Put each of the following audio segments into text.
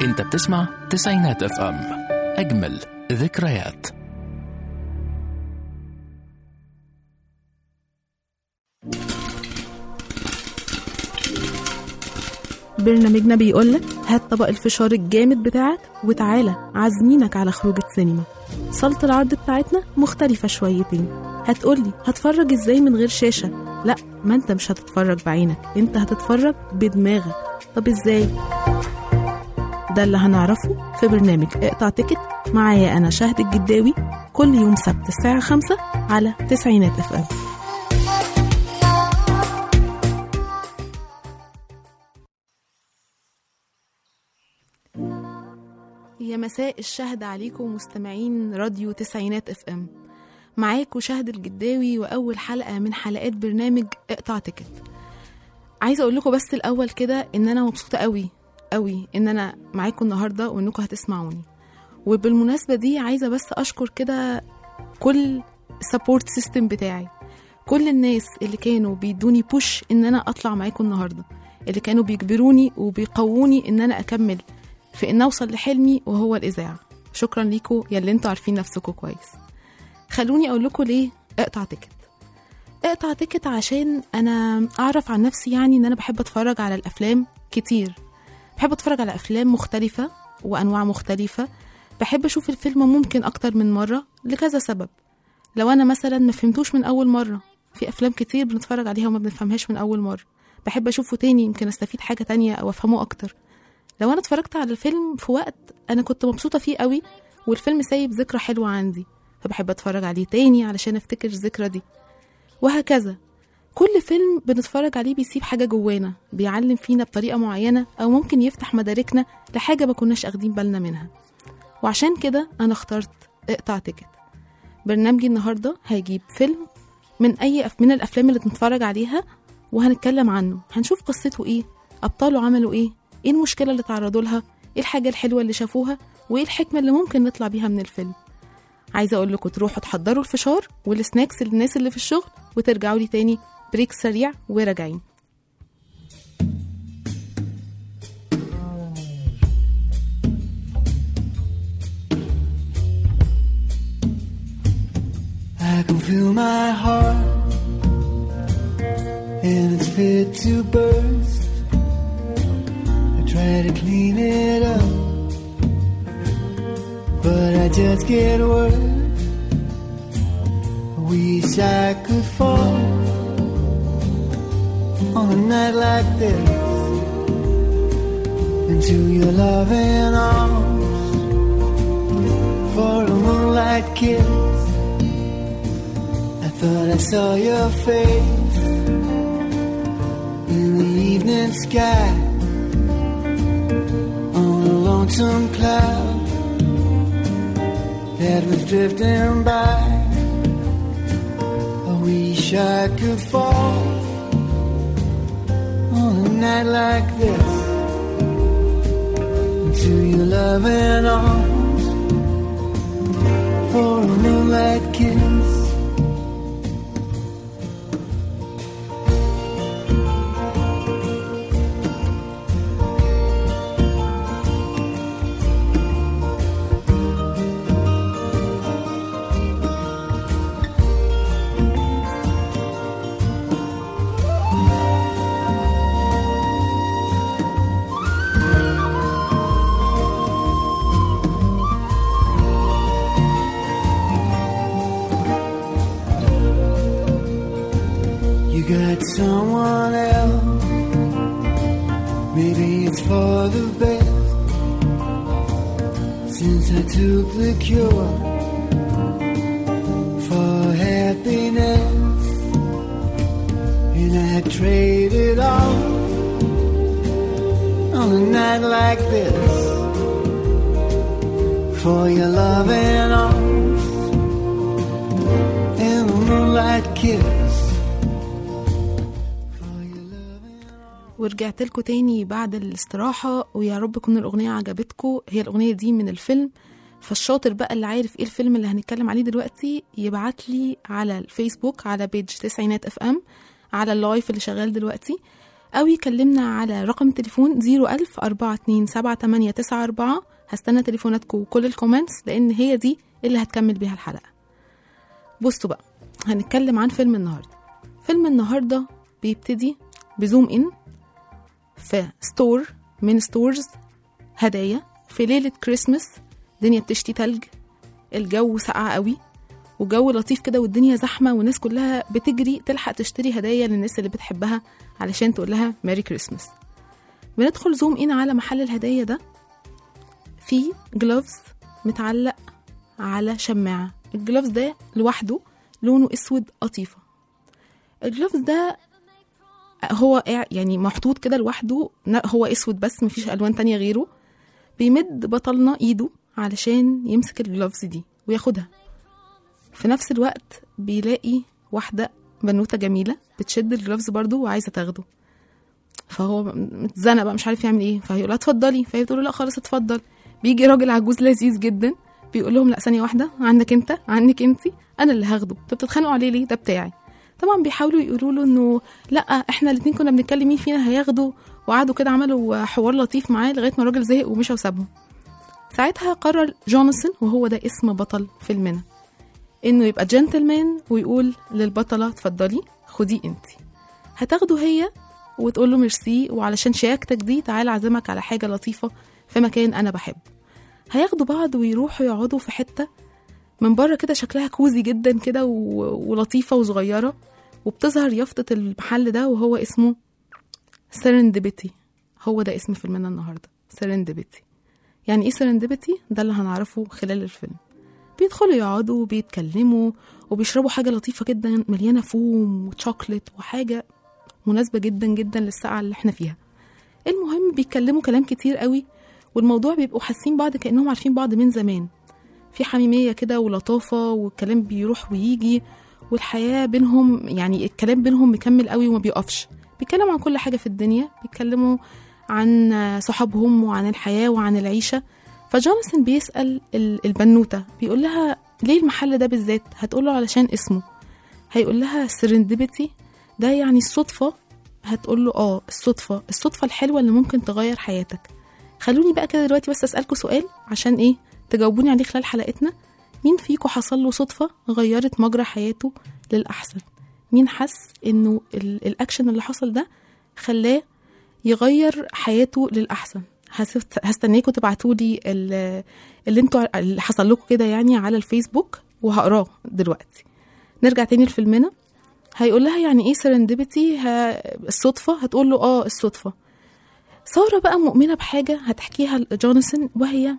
انت بتسمع تسعينات اف ام اجمل ذكريات برنامجنا بيقولك هات طبق الفشار الجامد بتاعك وتعالى عازمينك على خروجة سينما صالة العرض بتاعتنا مختلفة شويتين هتقولي هتفرج ازاي من غير شاشة لا ما انت مش هتتفرج بعينك انت هتتفرج بدماغك طب ازاي ده اللي هنعرفه في برنامج اقطع تيكت معايا انا شهد الجداوي كل يوم سبت الساعة خمسة على تسعينات اف ام يا مساء الشهد عليكم مستمعين راديو تسعينات اف ام معاكم شهد الجداوي واول حلقه من حلقات برنامج اقطع تيكت عايزه اقول لكم بس الاول كده ان انا مبسوطه قوي قوي ان انا معاكم النهارده وانكم هتسمعوني وبالمناسبه دي عايزه بس اشكر كده كل سبورت سيستم بتاعي كل الناس اللي كانوا بيدوني بوش ان انا اطلع معاكم النهارده اللي كانوا بيجبروني وبيقووني ان انا اكمل في ان اوصل لحلمي وهو الاذاعه شكرا ليكم يا اللي انتوا عارفين نفسكم كويس خلوني اقول لكم ليه اقطع تيكت اقطع تيكت عشان انا اعرف عن نفسي يعني ان انا بحب اتفرج على الافلام كتير بحب اتفرج على افلام مختلفه وانواع مختلفه بحب اشوف الفيلم ممكن اكتر من مره لكذا سبب لو انا مثلا ما فهمتوش من اول مره في افلام كتير بنتفرج عليها وما بنفهمهاش من اول مره بحب اشوفه تاني يمكن استفيد حاجه تانية او افهمه اكتر لو انا اتفرجت على الفيلم في وقت انا كنت مبسوطه فيه قوي والفيلم سايب ذكرى حلوه عندي فبحب اتفرج عليه تاني علشان افتكر الذكرى دي وهكذا كل فيلم بنتفرج عليه بيسيب حاجه جوانا بيعلم فينا بطريقه معينه او ممكن يفتح مداركنا لحاجه ما كناش اخدين بالنا منها وعشان كده انا اخترت اقطع تيكت برنامجي النهارده هيجيب فيلم من اي أف... من الافلام اللي بنتفرج عليها وهنتكلم عنه هنشوف قصته ايه ابطاله عملوا ايه ايه المشكله اللي تعرضوا لها ايه الحاجه الحلوه اللي شافوها وايه الحكمه اللي ممكن نطلع بيها من الفيلم عايزه اقول لكم تروحوا تحضروا الفشار والسناكس للناس اللي في الشغل وترجعوا لي تاني بريك سريع وراجعين I can feel my heart and it's fit to burst. I try to clean it up, but I just get worse. I wish I could fall on a night like this into your loving arms for a moonlight kiss. I thought I saw your face in the evening sky on a lonesome cloud that was drifting by. I wish I could fall on a night like this into your loving arms for a moonlight kiss. You got someone else. Maybe it's for the best. Since I took the cure for happiness, and I traded all on a night like this for your loving arms and a moonlight kiss. For your loving ورجعت لكم تاني بعد الاستراحة ويا رب تكون الأغنية عجبتكم هي الأغنية دي من الفيلم فالشاطر بقى اللي عارف ايه الفيلم اللي هنتكلم عليه دلوقتي يبعت لي على الفيسبوك على بيج تسعينات اف ام على اللايف اللي شغال دلوقتي أو يكلمنا على رقم التليفون 01000 427 هستنى تليفوناتكم وكل الكومنتس لأن هي دي اللي هتكمل بيها الحلقة بصوا بقى هنتكلم عن فيلم النهاردة فيلم النهاردة بيبتدي بزوم إن في ستور من ستورز هدايا في ليلة كريسمس الدنيا بتشتي تلج الجو ساقع قوي وجو لطيف كده والدنيا زحمة والناس كلها بتجري تلحق تشتري هدايا للناس اللي بتحبها علشان تقول لها ميري كريسمس بندخل زوم إن على محل الهدايا ده في جلوفز متعلق على شماعة الجلوفز ده لوحده لونه اسود قطيفة الجلوفز ده هو قاع- يعني محطوط كده لوحده ن- هو اسود بس مفيش الوان تانية غيره بيمد بطلنا ايده علشان يمسك الجلوفز دي وياخدها في نفس الوقت بيلاقي واحدة بنوتة جميلة بتشد الجلوفز برضو وعايزة تاخده فهو متزنق بقى مش عارف يعمل ايه فهيقول لها اتفضلي فهي بتقول له لا خلاص اتفضل بيجي راجل عجوز لذيذ جدا بيقول لهم لا ثانيه واحده عندك انت عنك انت انا اللي هاخده انتوا بتتخانقوا عليه ليه ده بتاعي طبعا بيحاولوا يقولوا له انه لا احنا الاتنين كنا بنتكلم مين فينا هياخده وقعدوا كده عملوا حوار لطيف معاه لغايه ما الراجل زهق ومشى وسابهم ساعتها قرر جوناثان وهو ده اسم بطل فيلمنا انه يبقى جنتلمان ويقول للبطله اتفضلي خديه انت هتاخده هي وتقول له ميرسي وعلشان شياكتك دي تعالى اعزمك على حاجه لطيفه في مكان انا بحبه هياخدوا بعض ويروحوا يقعدوا في حته من بره كده شكلها كوزي جدا كده و- ولطيفه وصغيره وبتظهر يافطه المحل ده وهو اسمه سيرندبيتي هو ده اسم فيلمنا النهارده سيرندبيتي يعني ايه سيرندبيتي ده اللي هنعرفه خلال الفيلم بيدخلوا يقعدوا وبيتكلموا وبيشربوا حاجه لطيفه جدا مليانه فوم وشوكليت وحاجه مناسبه جدا جدا للساعه اللي احنا فيها المهم بيتكلموا كلام كتير قوي والموضوع بيبقوا حاسين بعض كانهم عارفين بعض من زمان في حميميه كده ولطافه والكلام بيروح ويجي والحياه بينهم يعني الكلام بينهم مكمل قوي وما بيقفش بيتكلموا عن كل حاجه في الدنيا بيتكلموا عن صحابهم وعن الحياه وعن العيشه فجوناثان بيسال ال- البنوته بيقول لها ليه المحل ده بالذات هتقول له علشان اسمه هيقول لها سرندبتي ده يعني الصدفه هتقول له اه الصدفه الصدفه الحلوه اللي ممكن تغير حياتك خلوني بقى كده دلوقتي بس اسالكم سؤال عشان ايه تجاوبوني عليه خلال حلقتنا مين فيكم حصل له صدفه غيرت مجرى حياته للاحسن مين حس انه ال- الاكشن اللي حصل ده خلاه يغير حياته للاحسن هسفت- هستناكم تبعتوا لي اللي انتوا اللي حصل لكم كده يعني على الفيسبوك وهقراه دلوقتي نرجع تاني لفيلمنا هيقول لها يعني ايه سرندبتي الصدفه هتقول له اه الصدفه ساره بقى مؤمنه بحاجه هتحكيها لجوناثان وهي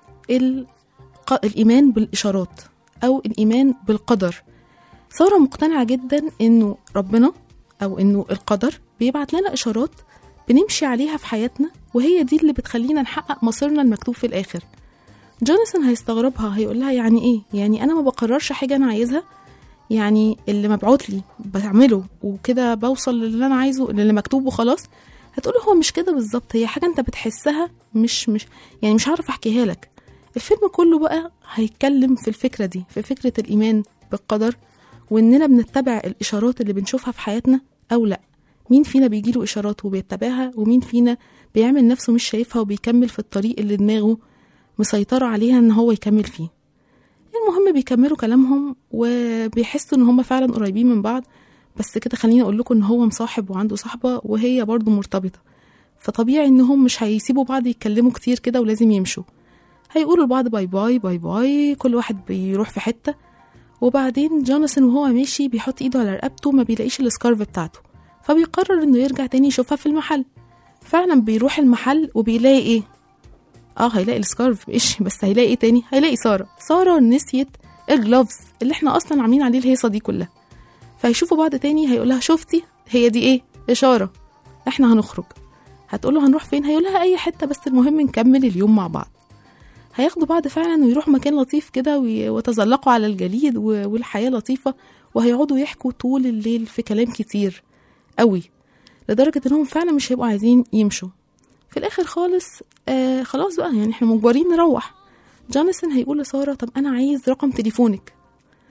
الق- الايمان بالاشارات او الايمان بالقدر ساره مقتنعه جدا انه ربنا او انه القدر بيبعت لنا اشارات بنمشي عليها في حياتنا وهي دي اللي بتخلينا نحقق مصيرنا المكتوب في الاخر جوناثان هيستغربها هيقول لها يعني ايه يعني انا ما بقررش حاجه انا عايزها يعني اللي مبعوت لي بعمله وكده بوصل للي انا عايزه للي مكتوب وخلاص هتقول هو مش كده بالظبط هي حاجه انت بتحسها مش مش يعني مش هعرف احكيها لك الفيلم كله بقى هيتكلم في الفكره دي في فكره الايمان بالقدر واننا بنتبع الاشارات اللي بنشوفها في حياتنا او لا مين فينا بيجيله اشارات وبيتبعها ومين فينا بيعمل نفسه مش شايفها وبيكمل في الطريق اللي دماغه مسيطرة عليها ان هو يكمل فيه المهم بيكملوا كلامهم وبيحسوا ان هم فعلا قريبين من بعض بس كده خليني اقول لكم ان هو مصاحب وعنده صاحبة وهي برضو مرتبطة فطبيعي انهم مش هيسيبوا بعض يتكلموا كتير كده ولازم يمشوا هيقولوا لبعض باي باي باي باي كل واحد بيروح في حتة وبعدين جوناثان وهو ماشي بيحط ايده على رقبته ما بيلاقيش السكارف بتاعته فبيقرر انه يرجع تاني يشوفها في المحل فعلا بيروح المحل وبيلاقي ايه اه هيلاقي السكارف ايش بس هيلاقي ايه تاني هيلاقي ساره ساره نسيت الجلوفز اللي احنا اصلا عاملين عليه الهيصه دي كلها فهيشوفوا بعض تاني هيقولها شفتي هي دي ايه اشاره احنا هنخرج هتقوله هنروح فين هيقولها اي حته بس المهم نكمل اليوم مع بعض هياخدوا بعض فعلا ويروحوا مكان لطيف كده وي- ويتزلقوا على الجليد و- والحياه لطيفه وهيقعدوا يحكوا طول الليل في كلام كتير قوي لدرجه انهم فعلا مش هيبقوا عايزين يمشوا في الاخر خالص آه خلاص بقى يعني احنا مجبرين نروح جوناثان هيقول لساره طب انا عايز رقم تليفونك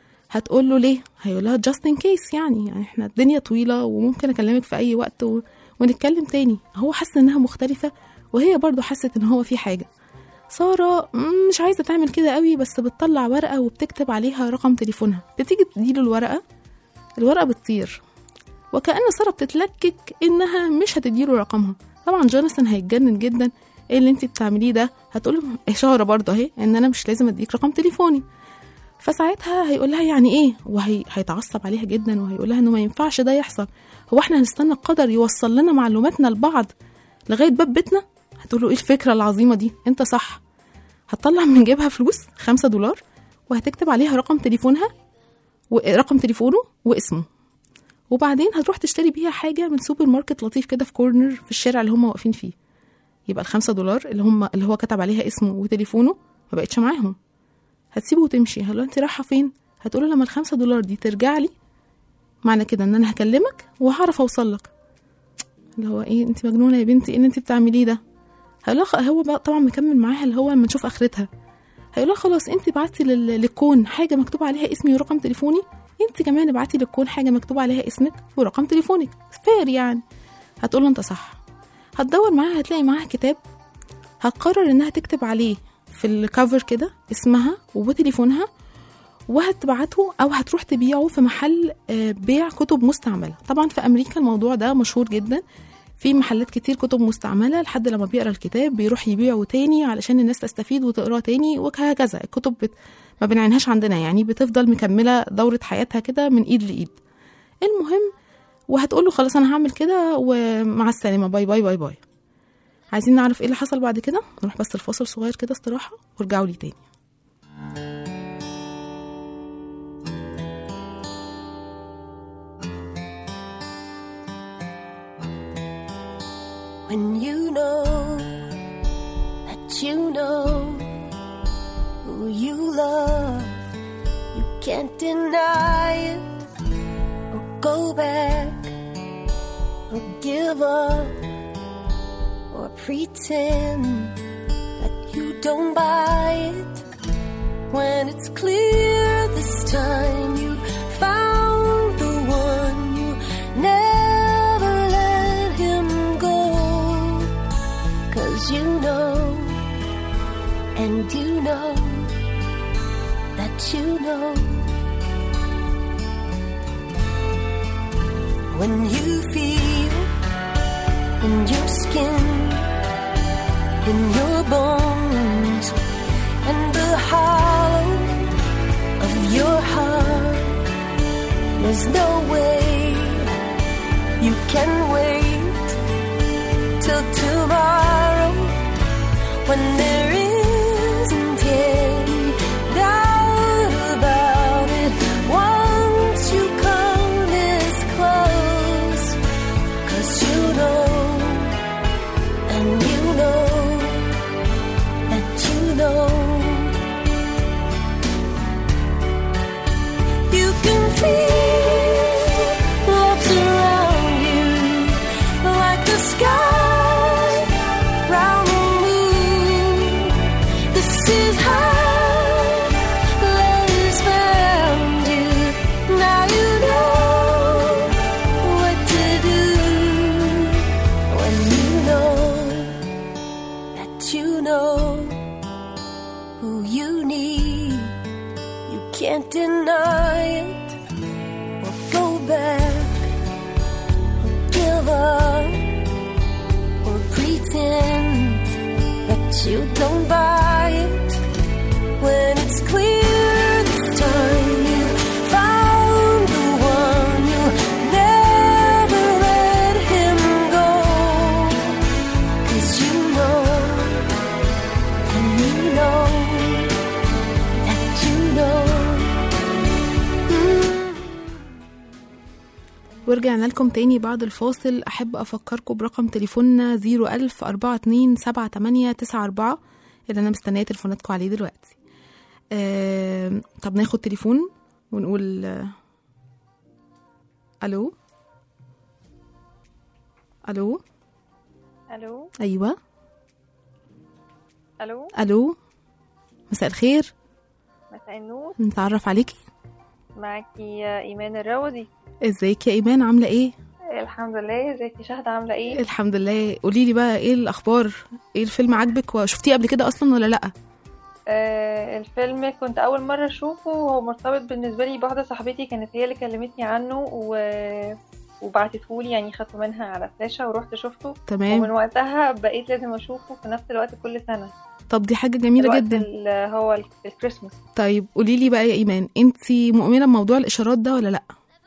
هتقول له ليه هيقول لها جاست ان كيس يعني يعني احنا الدنيا طويله وممكن اكلمك في اي وقت و... ونتكلم تاني هو حس انها مختلفة وهي برضو حست ان هو في حاجة سارة مم، مش عايزة تعمل كده قوي بس بتطلع ورقة وبتكتب عليها رقم تليفونها بتيجي تديله الورقة الورقة بتطير وكأن سارة بتتلكك إنها مش هتديله رقمها طبعا جوناثان هيتجنن جدا ايه اللي انت بتعمليه ده هتقول له اشاره برضه اهي ان انا مش لازم اديك رقم تليفوني فساعتها هيقول لها يعني ايه وهيتعصب عليها جدا وهيقول لها انه ما ينفعش ده يحصل هو احنا هنستنى القدر يوصل لنا معلوماتنا لبعض لغايه باب بيتنا هتقول له ايه الفكره العظيمه دي انت صح هتطلع من جيبها فلوس خمسة دولار وهتكتب عليها رقم تليفونها ورقم تليفونه واسمه وبعدين هتروح تشتري بيها حاجة من سوبر ماركت لطيف كده في كورنر في الشارع اللي هم واقفين فيه يبقى الخمسة دولار اللي هم اللي هو كتب عليها اسمه وتليفونه ما بقتش معاهم هتسيبه وتمشي هل انت رايحة فين هتقول لما الخمسة دولار دي ترجع لي معنى كده ان انا هكلمك وهعرف اوصل لك اللي هو ايه انت مجنونة يا بنتي ايه اللي انت بتعمليه ده هيقول لها هو بقى طبعا مكمل معاها اللي هو لما نشوف اخرتها هيقول لها خلاص انت بعتي لل- للكون حاجة مكتوب عليها اسمي ورقم تليفوني انت كمان ابعتي للكون حاجة مكتوب عليها اسمك ورقم تليفونك فير يعني هتقول له انت صح هتدور معاها هتلاقي معاها كتاب هتقرر انها تكتب عليه في الكفر كده اسمها وتليفونها وهتبعته او هتروح تبيعه في محل آه، بيع كتب مستعمله طبعا في امريكا الموضوع ده مشهور جدا في محلات كتير كتب مستعمله لحد لما بيقرا الكتاب بيروح يبيعه تاني علشان الناس تستفيد وتقراه تاني وهكذا الكتب بت... ما بنعينهاش عندنا يعني بتفضل مكمله دوره حياتها كده من ايد لايد المهم وهتقول له خلاص انا هعمل كده ومع السلامه باي باي باي باي عايزين نعرف ايه اللي حصل بعد كده نروح بس الفاصل صغير كده استراحه وارجعوا لي تاني When you know that you know who you love, you can't deny it or go back or give up or pretend that you don't buy it when it's clear this time you found the one you never let him go cause you know and you know that you know when you feel in your skin in your bones and the hollow of your heart. There's no way you can wait till tomorrow when there isn't any doubt about it. Once you come this close, cause you know, and you know that you know. You can feel love surround you like the sky round the moon. This is how love is found you. Now you know what to do when you know that you know who you need. You can't deny it or go back or give up or pretend that you don't buy it when it's clear this time you found the one you never let him go. Cause you know and you know that you know. Mm. ورجعنا لكم تاني بعد الفاصل أحب أفكركم برقم تليفوننا 01000 42 78 94 اللي أنا مستنية تليفوناتكم عليه دلوقتي آه، طب ناخد تليفون ونقول آه، ألو ألو الو أيوة الو ألو مساء الخير مساء النور نتعرف عليكي معاكي ايمان الروزي ازيك يا إيمان عاملة ايه؟ الحمد لله ازيك يا شهد عامله ايه الحمد لله قولي لي بقى ايه الاخبار ايه الفيلم عاجبك وشفتيه قبل كده اصلا ولا لا آه الفيلم كنت اول مره اشوفه وهو مرتبط بالنسبه لي بواحده صاحبتي كانت هي اللي كلمتني عنه و... وبعتتهولي يعني خدته منها على فلاشه ورحت شفته ومن تمام وقتها بقيت لازم اشوفه في نفس الوقت كل سنه طب دي حاجه جميله الوقت جدا ال- هو ال- الكريسماس طيب قولي لي بقى يا ايمان انت مؤمنه بموضوع الاشارات ده ولا لا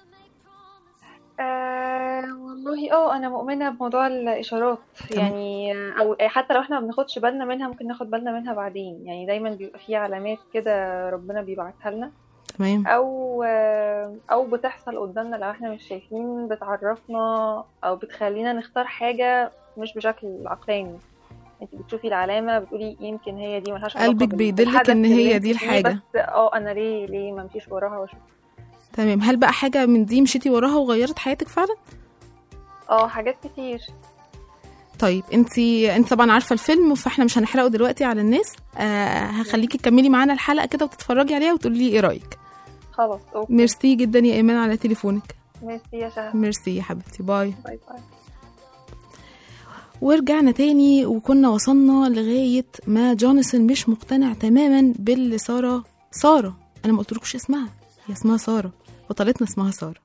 آه والله اه انا مؤمنه بموضوع الاشارات تمام. يعني او حتى لو احنا ما بناخدش بالنا منها ممكن ناخد بالنا منها بعدين يعني دايما بيبقى في علامات كده ربنا بيبعتها لنا تمام او او بتحصل قدامنا لو احنا مش شايفين بتعرفنا او بتخلينا نختار حاجه مش بشكل عقلاني انت بتشوفي العلامه بتقولي يمكن هي دي ملهاش علاقه قلبك بال- بيدلك بالحدث إن اللي هي انت دي فيه، الحاجة. بس اه انا ليه ليه ما امشيش وراها واشوف تمام هل بقى حاجه من دي مشيتي وراها وغيرت حياتك فعلا اه حاجات كتير طيب انت انت طبعا عارفه الفيلم فاحنا مش هنحرقه دلوقتي على الناس آه هخليكي تكملي معانا الحلقه كده وتتفرجي عليها وتقولي لي ايه رايك خلاص اوكي ميرسي جدا يا ايمان على تليفونك ميرسي يا شهد ميرسي يا حبيبتي باي باي باي ورجعنا تاني وكنا وصلنا لغاية ما جوناثان مش مقتنع تماما باللي سارة سارة أنا ما قلتلكوش اسمها هي اسمها سارة بطلتنا اسمها سارة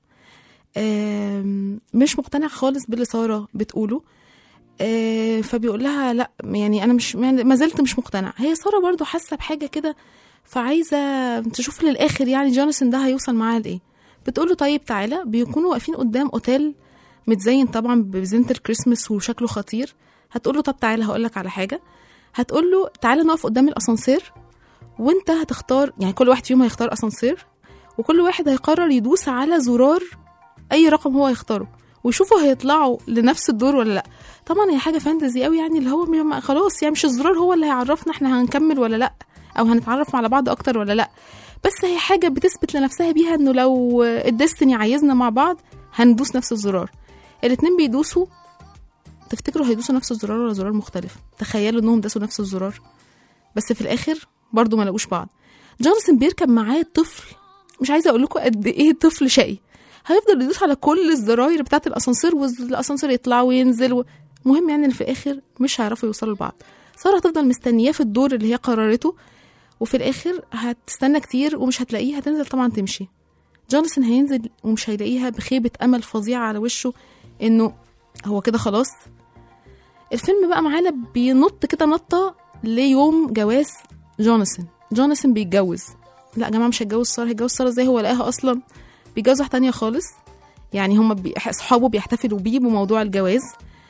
آم، مش مقتنع خالص باللي سارة بتقوله آه، فبيقول لها لا يعني أنا مش يعني ما زلت مش مقتنع هي سارة برضو حاسة بحاجة كده فعايزة تشوف للآخر يعني جوناثان ده هيوصل معاها لإيه بتقول له طيب تعالى بيكونوا واقفين قدام أوتيل متزين طبعا بزينة الكريسماس وشكله خطير هتقول له طب تعالى هقول لك على حاجة هتقول له تعالى نقف قدام الأسانسير وانت هتختار يعني كل واحد فيهم هيختار أسانسير وكل واحد هيقرر يدوس على زرار أي رقم هو هيختاره ويشوفوا هيطلعوا لنفس الدور ولا لا طبعا هي حاجة فانتزي قوي يعني اللي هو م- خلاص يعني مش الزرار هو اللي هيعرفنا احنا هنكمل ولا لا أو هنتعرف على بعض أكتر ولا لا بس هي حاجة بتثبت لنفسها بيها انه لو الديستني عايزنا مع بعض هندوس نفس الزرار الاتنين بيدوسوا تفتكروا هيدوسوا نفس الزرار ولا زرار مختلف تخيلوا انهم داسوا نفس الزرار بس في الاخر برضو ما لقوش بعض جونسون بيركب معاه طفل مش عايزه اقول لكم قد ايه طفل شقي هيفضل يدوس على كل الزراير بتاعه الاسانسير والاسانسير يطلع وينزل و... مهم يعني ان في الاخر مش هيعرفوا يوصلوا لبعض ساره هتفضل مستنياه في الدور اللي هي قررته وفي الاخر هتستنى كتير ومش هتلاقيه هتنزل طبعا تمشي جونسون هينزل ومش هيلاقيها بخيبة أمل فظيعة على وشه إنه هو كده خلاص الفيلم بقى معانا بينط كده نطة ليوم جواز جونسون جونسون بيتجوز لا يا جماعة مش هيتجوز سارة هيتجوز سارة ازاي هو لقاها أصلا بيتجوز واحدة تانية خالص يعني هما بي... أصحابه بيحتفلوا بيه بموضوع الجواز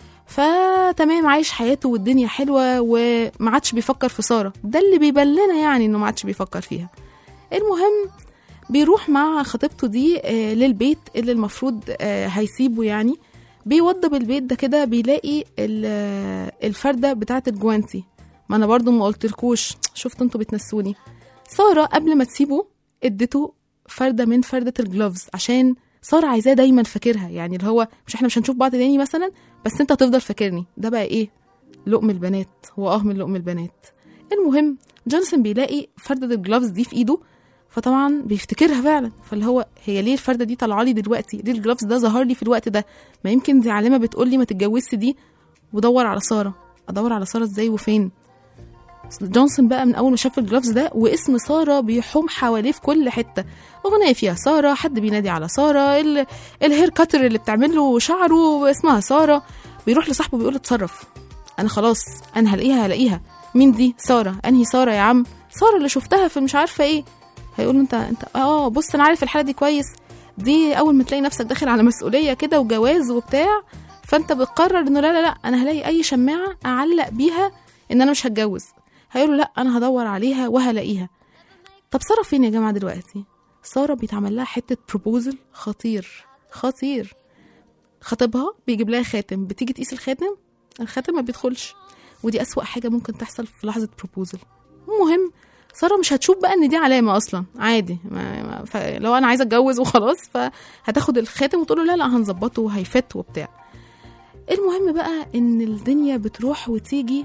فتمام عايش حياته والدنيا حلوة وما عادش بيفكر في سارة ده اللي بيبان لنا يعني إنه ما عادش بيفكر فيها المهم بيروح مع خطيبته دي آه، للبيت اللي المفروض آه، هيسيبه يعني بيوضب البيت ده كده بيلاقي ال- آه، الفردة بتاعة الجوانتي ما انا برضو ما قلتلكوش شفت انتوا بتنسوني سارة قبل ما تسيبه اديته فردة من فردة الجلوفز عشان سارة عايزاه دايما فاكرها يعني اللي هو مش احنا مش هنشوف بعض تاني مثلا بس انت هتفضل فاكرني ده بقى ايه لقم البنات هو اه من لقم البنات المهم جونسون بيلاقي فردة الجلوفز دي في ايده فطبعا بيفتكرها فعلا فاللي هو هي ليه الفرده دي طالعه لي دلوقتي ليه الجلافز ده ظهر لي في الوقت ده ما يمكن دي علامه بتقول لي ما تتجوزش دي ودور على ساره ادور على ساره ازاي وفين جونسون بقى من اول ما شاف الجلافز ده واسم ساره بيحوم حواليه في كل حته اغنيه فيها ساره حد بينادي على ساره ال- الهير كاتر اللي بتعمل له شعره اسمها ساره بيروح لصاحبه بيقول له اتصرف انا خلاص انا هلاقيها هلاقيها مين دي ساره انهي ساره يا عم ساره اللي شفتها في مش عارفه ايه هيقول له انت انت اه بص انا عارف الحاله دي كويس دي اول ما تلاقي نفسك داخل على مسؤوليه كده وجواز وبتاع فانت بتقرر انه لا لا لا انا هلاقي اي شماعه اعلق بيها ان انا مش هتجوز هيقول له لا انا هدور عليها وهلاقيها طب ساره فين يا جماعه دلوقتي ساره بيتعمل لها حته بروبوزل خطير خطير خطيبها بيجيب لها خاتم بتيجي تقيس الخاتم الخاتم ما بيدخلش ودي أسوأ حاجة ممكن تحصل في لحظة بروبوزل المهم سارة مش هتشوف بقى ان دي علامة اصلا عادي ما ما ف- لو انا عايزة اتجوز وخلاص فهتاخد الخاتم وتقول له لا لا هنظبطه وهيفت وبتاع المهم بقى ان الدنيا بتروح وتيجي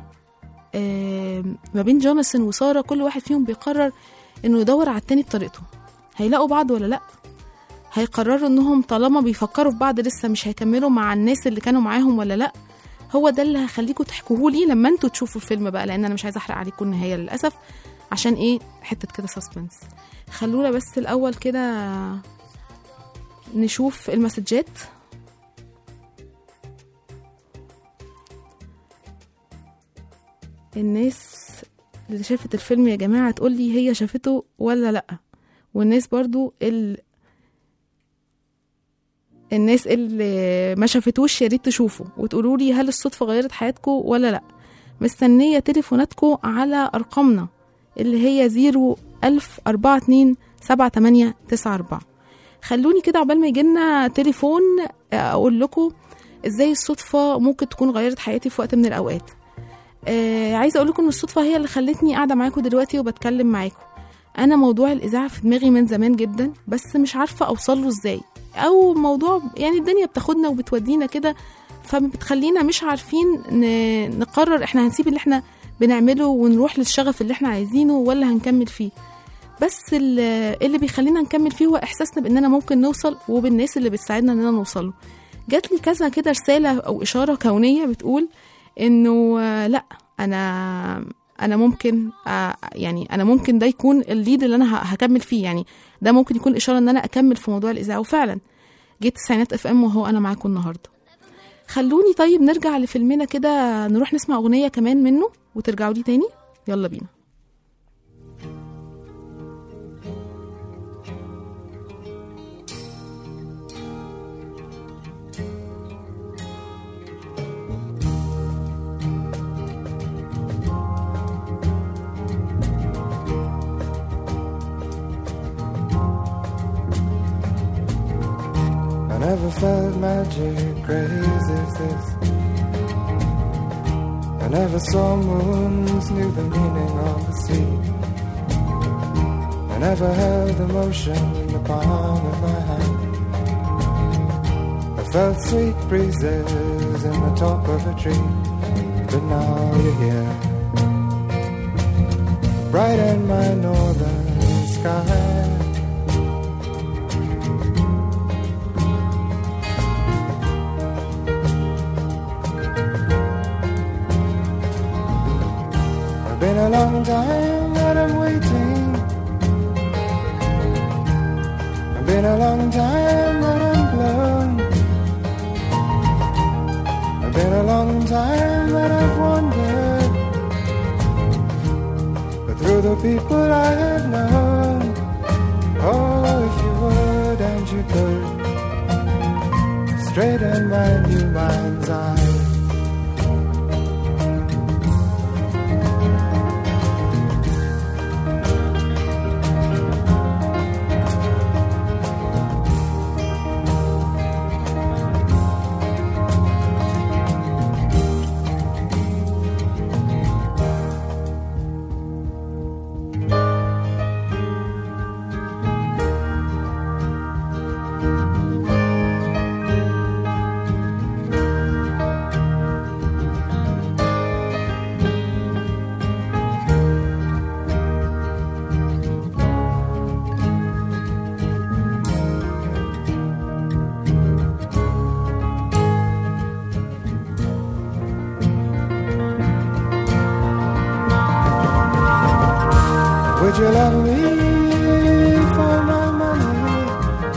آم، ما بين جوناثان وسارة كل واحد فيهم بيقرر انه يدور على التاني بطريقته هيلاقوا بعض ولا لا هيقرروا انهم طالما بيفكروا في بعض لسه مش هيكملوا مع الناس اللي كانوا معاهم ولا لا هو ده اللي هخليكم تحكوه لي لما انتوا تشوفوا الفيلم بقى لان انا مش عايزه احرق عليكم النهايه للاسف عشان ايه حته كده سسبنس خلونا بس الاول كده نشوف المسجات الناس اللي شافت الفيلم يا جماعة تقولي هي شافته ولا لأ والناس برضو ال... الناس اللي ما شافتوش يا ريت تشوفوا وتقولوا لي هل الصدفة غيرت حياتكم ولا لأ مستنية تليفوناتكم على أرقامنا اللي هي زيرو ألف أربعة اتنين سبعة تمانية تسعة أربعة خلوني كده عقبال ما يجيلنا تليفون أقول لكم إزاي الصدفة ممكن تكون غيرت حياتي في وقت من الأوقات آه عايزه اقول لكم ان الصدفه هي اللي خلتني قاعده معاكم دلوقتي وبتكلم معاكم انا موضوع الاذاعه في دماغي من زمان جدا بس مش عارفه اوصل له ازاي او موضوع يعني الدنيا بتاخدنا وبتودينا كده فبتخلينا مش عارفين ن- نقرر احنا هنسيب اللي احنا بنعمله ونروح للشغف اللي احنا عايزينه ولا هنكمل فيه بس ال- اللي بيخلينا نكمل فيه هو احساسنا باننا ممكن نوصل وبالناس اللي بتساعدنا اننا نوصله جات لي كذا كده رساله او اشاره كونيه بتقول انه آه، لا انا انا ممكن آه، يعني انا ممكن ده يكون الليد اللي انا ه- هكمل فيه يعني ده ممكن يكون اشاره ان انا اكمل في موضوع الاذاعه وفعلا جيت تسعينات اف ام وهو انا معاكم النهارده خلوني طيب نرجع لفيلمنا كده نروح نسمع اغنيه كمان منه وترجعوا لي تاني يلا بينا I never felt magic crazy as this. I never saw moons, knew the meaning of the sea. I never held emotion in the palm of my hand. I felt sweet breezes in the top of a tree, but now you're here. Bright in my northern sky. It's been a long time that I'm waiting. It's been a long time that I'm blown. It's been a long time that I've wandered. But through the people I have known. Oh, if you would and you could. Straighten my new mind's eye. Would you love me for my money?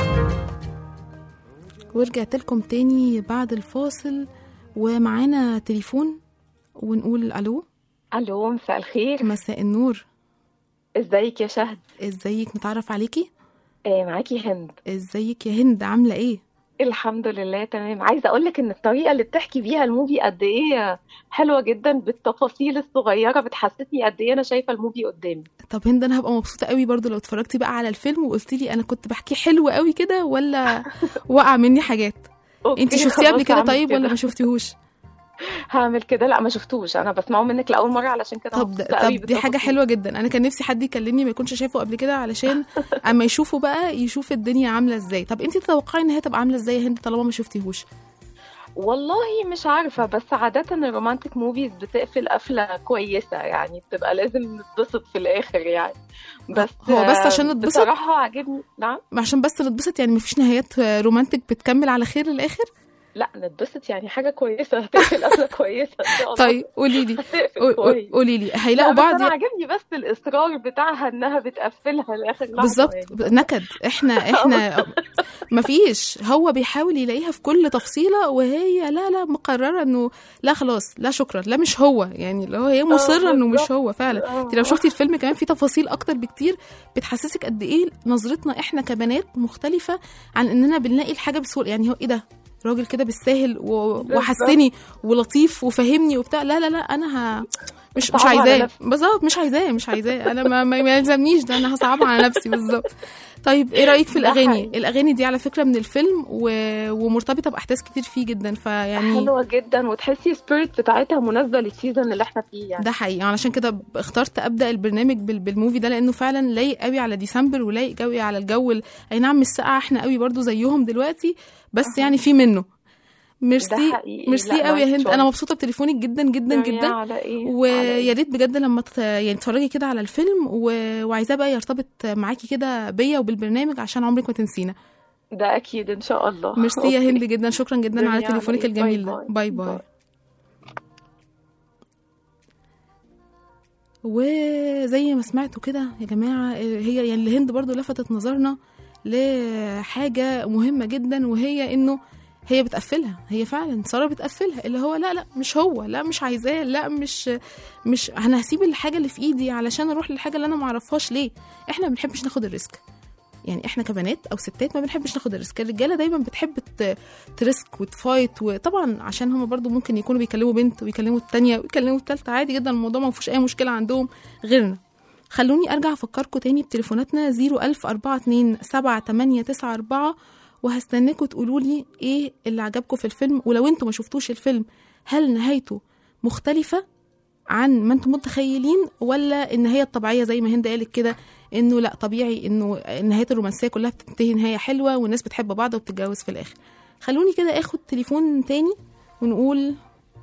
ورجعت لكم تاني بعد الفاصل ومعانا تليفون ونقول الو الو مساء الخير مساء النور ازيك يا شهد ازيك نتعرف عليكي آه معاكي هند ازيك يا هند عامله ايه الحمد لله تمام عايزه اقول لك ان الطريقه اللي بتحكي بيها الموفي قد ايه حلوه جدا بالتفاصيل الصغيره بتحسسني قد ايه انا شايفه الموفي قدامي طب هند انا هبقى مبسوطه قوي برضو لو اتفرجتي بقى على الفيلم وقلتي لي انا كنت بحكي حلو قوي كده ولا وقع مني حاجات أوكي، انت شفتيه قبل خلاص كده هعمل طيب ولا كده. ما شفتيهوش هعمل كده لا ما شفتوش انا بسمعه منك لاول مره علشان كده طب مبسوطة قوي طب دي حاجه بالتفاصيل. حلوه جدا انا كان نفسي حد يكلمني ما يكونش شايفه قبل كده علشان اما يشوفه بقى يشوف الدنيا عامله ازاي طب انت تتوقعي ان هي تبقى عامله ازاي يا هند طالما ما شفتيهوش والله مش عارفة بس عادة الرومانتك موفيز بتقفل قفلة كويسة يعني بتبقى لازم نتبسط في الآخر يعني بس هو بس آه، عشان نتبسط؟ بصراحة عاجبني نعم عشان بس نتبسط يعني مفيش نهايات رومانتك بتكمل على خير للاخر لا نتبسط يعني حاجة كويسة هتقفل قفلة كويسة إن شاء الله طيب قولي لي هتقفل كويس قولي لي لا هيلاقوا بس بعض أنا عاجبني بس الإصرار بتاعها إنها بتقفلها لآخر لحظة بالظبط يعني. نكد احنا احنا مفيش هو بيحاول يلاقيها في كل تفصيله وهي لا لا مقرره انه لا خلاص لا شكرا لا مش هو يعني اللي هو هي مصره انه مش بالظبط. هو فعلا آه. انت لو شفتي الفيلم كمان في تفاصيل اكتر بكتير بتحسسك قد ايه نظرتنا احنا كبنات مختلفه عن اننا بنلاقي الحاجه بسهوله يعني هو ايه ده راجل كده بالساهل و- وحسني ولطيف وفهمني وبتاع لا لا لا انا ه... مش مش صعبة على عايزاه نفسي. بالظبط مش عايزاه مش عايزاه انا ما, ما ما يلزمنيش ده انا هصعبها على نفسي بالظبط طيب ايه رايك في ده الاغاني حقيقي. الاغاني دي على فكره من الفيلم و... ومرتبطه باحداث كتير فيه جدا فيعني حلوة جدا وتحسي سبيريت بتاعتها مناسبة للسيزون اللي احنا فيه يعني ده حقيقي علشان كده ب- اخترت ابدا البرنامج بال- بالموفي ده لانه فعلا لايق قوي على ديسمبر ولايق قوي على الجو ال- اي نعم مش ساقعه احنا قوي برضو زيهم دلوقتي بس يعني في منه ميرسي حقيقي. ميرسي لا، قوي يا nice هند انا choice. مبسوطه بتليفونك جدا جدا يا جدا على ايه على ويا إيه؟ ريت بجد لما تت... يعني تتفرجي كده على الفيلم و... وعايزاه بقى يرتبط معاكي كده بيا وبالبرنامج عشان عمرك ما تنسينا ده اكيد ان شاء الله ميرسي يا أوكي. هند جدا شكرا جدا على دنيا على تليفونك إيه؟ الجميل باي ده باي باي. باي باي. وزي ما سمعتوا كده يا جماعة هي يعني الهند برضو لفتت نظرنا لحاجة مهمة جدا وهي انه هي بتقفلها هي فعلا سارة بتقفلها اللي هو لا لا مش هو لا مش عايزاه لا مش مش انا هسيب الحاجة اللي في ايدي علشان اروح للحاجة اللي انا معرفهاش ليه احنا ما بنحبش ناخد الريسك يعني احنا كبنات او ستات ما بنحبش ناخد الريسك الرجاله دايما بتحب ت- تريسك وتفايت وطبعا عشان هم برضو ممكن يكونوا بيكلموا بنت ويكلموا التانية ويكلموا التالتة عادي جدا الموضوع ما فيهوش اي مشكله عندهم غيرنا خلوني ارجع افكركم تاني بتليفوناتنا 010427894 وهستناكم تقولوا لي ايه اللي عجبكم في الفيلم ولو انتوا ما شفتوش الفيلم هل نهايته مختلفه عن ما انتم متخيلين ولا النهايه الطبيعيه زي ما هند قالت كده انه لا طبيعي انه النهايات الرومانسيه كلها بتنتهي نهايه حلوه والناس بتحب بعض وبتتجوز في الاخر خلوني كده اخد تليفون تاني ونقول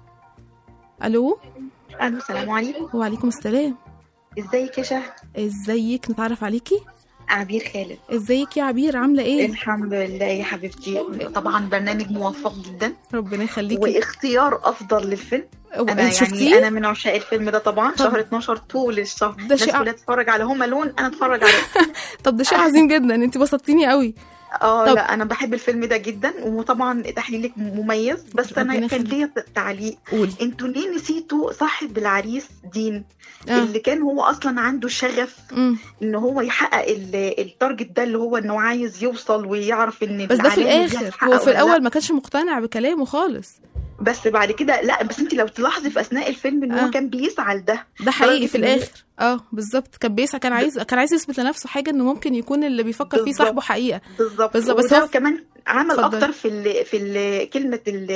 الو الو السلام عليكم وعليكم السلام ازيك يا شهد ازيك نتعرف عليكي عبير خالد ازيك يا عبير عامله ايه الحمد لله يا حبيبتي طبعا برنامج موفق جدا ربنا يخليكي واختيار افضل للفيلم انا انت يعني شفتيه انا من عشاق الفيلم ده طبعا شهر 12 طول الشهر ده الناس شيء ع- كلها تتفرج على هوم لون انا اتفرج عليه طب ده شيء عظيم جدا انت بسطتيني قوي اه طب- لا انا بحب الفيلم ده جدا وطبعا تحليلك مميز بس ربنا انا كان يخليك. ليا تعليق قولي انتوا ليه نسيتوا صاحب العريس دين اه اللي كان هو اصلا عنده شغف امم ان هو يحقق ال- التارجت ده اللي هو انه عايز يوصل ويعرف ان بس ده في العلامة دي الاخر هتحقق هو في ولا لا. الاول ما كانش مقتنع بكلامه خالص بس بعد كده لا بس انت لو تلاحظي في اثناء الفيلم ان آه. هو كان بيسعى لده ده حقيقي درجة في إن هي- الاخر اه بالظبط كان بيسعى كان عايز كان عايز يثبت لنفسه حاجه انه ممكن يكون اللي بيفكر فيه بالظبط. صاحبه حقيقه بالظبط بالظبط، بس وده هو- كمان عمل اتفضلي. اكتر في ال في ال كلمه ال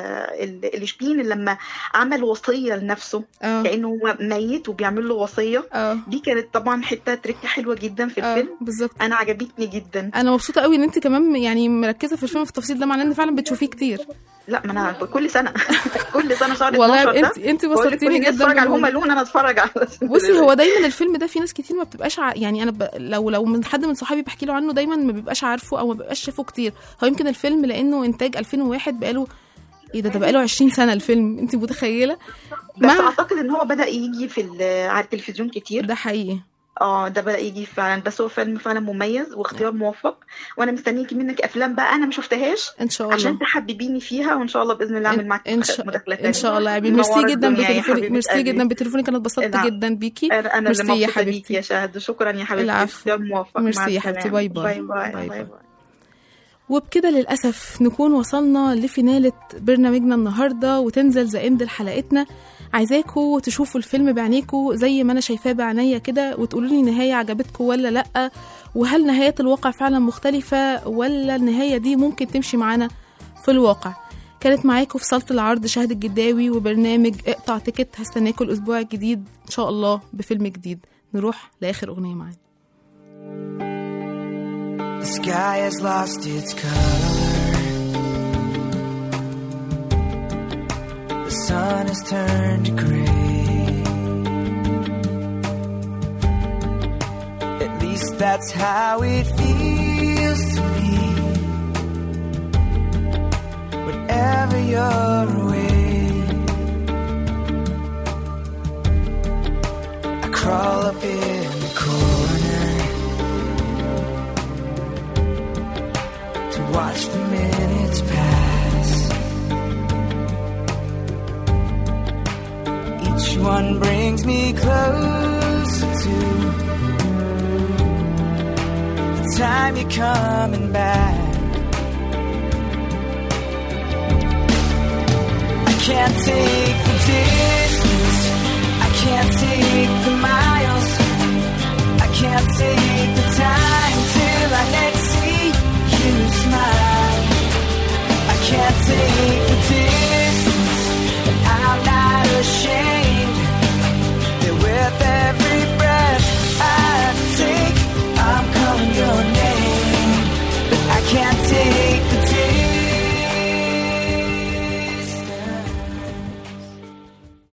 ال الشبين لما عمل وصيه لنفسه اه كانه هو ميت وبيعمل له وصيه اه دي كانت طبعا حته تركه حلوه جدا في اه الفيلم بالظبط انا عجبتني جدا انا مبسوطه قوي ان انت كمان يعني مركزه في الفيلم في التفاصيل ده معناه ان فعلا بتشوفيه كتير لا ما انا كل سنه كل سنه شهر 12 والله ده انت انت بقول لك كل بسطتيني الناس جدا تتفرج على هوم بالموضوع. لون انا اتفرج على بصي هو دايما الفيلم ده في ناس كتير ما بتبقاش ع... يعني انا ب... لو لو من حد من صحابي بحكي له عنه دايما ما بيبقاش عارفه او ما بيبقاش شافه كتير هو يمكن الفيلم لانه انتاج 2001 بقاله ايه ده ده بقاله 20 سنه الفيلم انت متخيله بس مع- اعتقد ان هو بدا يجي في ال- على التلفزيون كتير ده حقيقي اه ده بدا يجي فعلا بس هو فيلم فعلا مميز واختيار موفق وانا مستنيكي منك افلام بقى انا ما شفتهاش ان شاء عشان الله تحببيني فيها وان شاء الله باذن الله اعمل معاك ان شاء مداخله ان شاء الله يا عبير منورة ميرسي جدا الدنيا يا بتليفونك حبيبة ميرسي قلبي. جدا بتليفونك انا اتبسطت نعم. جدا بيكي انا انا اللي ميرسي يا مبسوطه حبيبتي. بيكي يا شهد شكرا يا حبيبتي العفو. اختيار موفق ميرسي مع يا حبيبتي. السلامة. باي باي. باي باي باي باي باي. باي وبكده للأسف نكون وصلنا لفنالة برنامجنا النهاردة وتنزل ذا اند حلقتنا عايزاكوا تشوفوا الفيلم بعينيكوا زي ما أنا شايفاه بعينيا كده وتقولوا لي نهاية عجبتكوا ولا لأ وهل نهايات الواقع فعلا مختلفة ولا النهاية دي ممكن تمشي معانا في الواقع كانت معاكم في صالة العرض شهد الجداوي وبرنامج اقطع تيكت هستناكم الأسبوع الجديد إن شاء الله بفيلم جديد نروح لآخر أغنية معانا The sky has lost its color. sun has turned to gray. At least that's how it feels to me. Whenever you're away, I crawl up in the corner to watch the minutes pass. Each one brings me closer to the time you're coming back. I can't take the day.